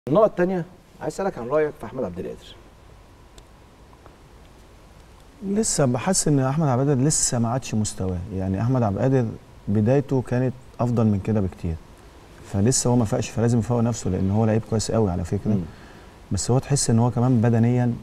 النقطة الثانية عايز اسألك عن رأيك في أحمد عبد القادر لسه بحس ان احمد عبد القادر لسه ما عادش مستواه يعني احمد عبد القادر بدايته كانت افضل من كده بكتير فلسه هو ما فاقش فلازم يفوق نفسه لان هو لعيب كويس قوي على فكره مم. بس هو تحس ان هو كمان بدنيا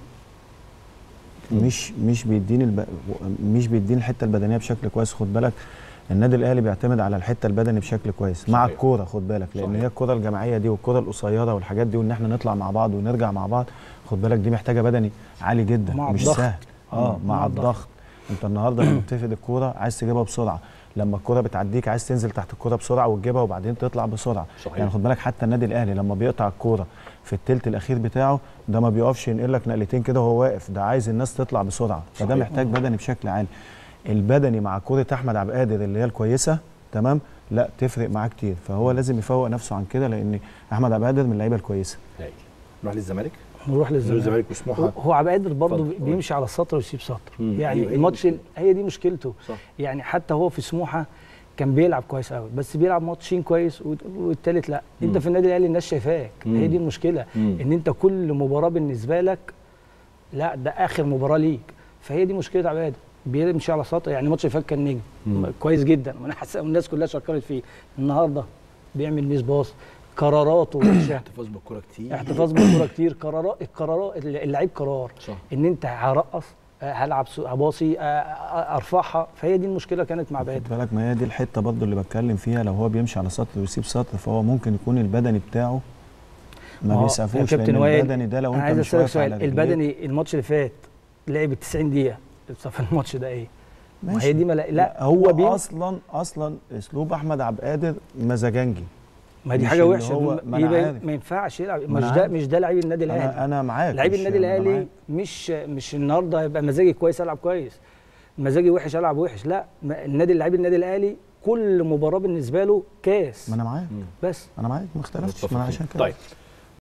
مم. مش مش بيديني الب... مش بيديني الحته البدنيه بشكل كويس خد بالك النادي الاهلي بيعتمد على الحته البدني بشكل كويس مع صحيح. الكوره خد بالك لان صحيح. هي الكوره الجماعيه دي والكوره القصيره والحاجات دي وان احنا نطلع مع بعض ونرجع مع بعض خد بالك دي محتاجه بدني عالي جدا مع مش الضغط. سهل اه مم. مع, مع الضغط. الضغط. انت النهارده لما بتفقد الكوره عايز تجيبها بسرعه لما الكوره بتعديك عايز تنزل تحت الكوره بسرعه وتجيبها وبعدين تطلع بسرعه صحيح. يعني خد بالك حتى النادي الاهلي لما بيقطع الكوره في الثلث الاخير بتاعه ده ما بيقفش ينقل لك نقلتين كده وهو واقف ده عايز الناس تطلع بسرعه فده صحيح. محتاج بدني بشكل عالي البدني مع كوره احمد عبد القادر اللي هي الكويسه تمام لا تفرق معاه كتير فهو لازم يفوق نفسه عن كده لان احمد عبد القادر من اللعيبه الكويسه هايل نروح للزمالك نروح نروح للزمالك للزمالك وسموحة هو عبد القادر برضه اتفضل. بيمشي على السطر ويسيب سطر مم. يعني أيوة، هي دي الماتش ال- مشكلته. هي دي مشكلته صح يعني حتى هو في سموحه كان بيلعب كويس قوي بس بيلعب ماتشين كويس وت- والتالت لا مم. انت في النادي الاهلي الناس شايفاك مم. هي دي المشكله مم. ان انت كل مباراه بالنسبه لك لا ده اخر مباراه ليك فهي دي مشكله عباد بيمشي على سطر يعني الماتش اللي فات كان نجم مم. كويس جدا وانا حاسس الناس كلها شكرت فيه النهارده بيعمل ميس باص قراراته وحشه احتفاظ بالكرة كتير احتفاظ بالكوره كتير قرارات القرارات اللعيب قرار صح ان انت هرقص آه، هلعب سو- هباصي آه، آه، ارفعها فهي دي المشكله كانت مع بادئ خد بالك ما هي دي الحته برضه اللي بتكلم فيها لو هو بيمشي على سطر ويسيب سطر فهو ممكن يكون البدني بتاعه ما ما هو بيسعفوش يا كابتن لان وائل، البدني ده لو انا انت عايز مش اسالك واقف على سؤال رجليك البدني الماتش اللي فات لعب ال 90 دقيقه طب في الماتش ده ايه؟ ما ماشي. هي دي ملا... لا هو, هو بيم... اصلا اصلا اسلوب احمد عبد القادر مزاجنجي ما دي مش حاجه اللي وحشه هو- ما أنا يبقى عارف. ما ينفعش يلعب ما مش أنا ده عارف. مش ده لعيب النادي الاهلي انا انا معاك لعيب مش- النادي أنا الاهلي معاك. مش مش النهارده هيبقى مزاجي كويس العب كويس مزاجي وحش العب وحش لا ما- النادي لعيب النادي الاهلي كل مباراه بالنسبه له كاس ما انا معاك مم. بس انا معاك ما اختلفتش ما انا متفقين. عشان كده طيب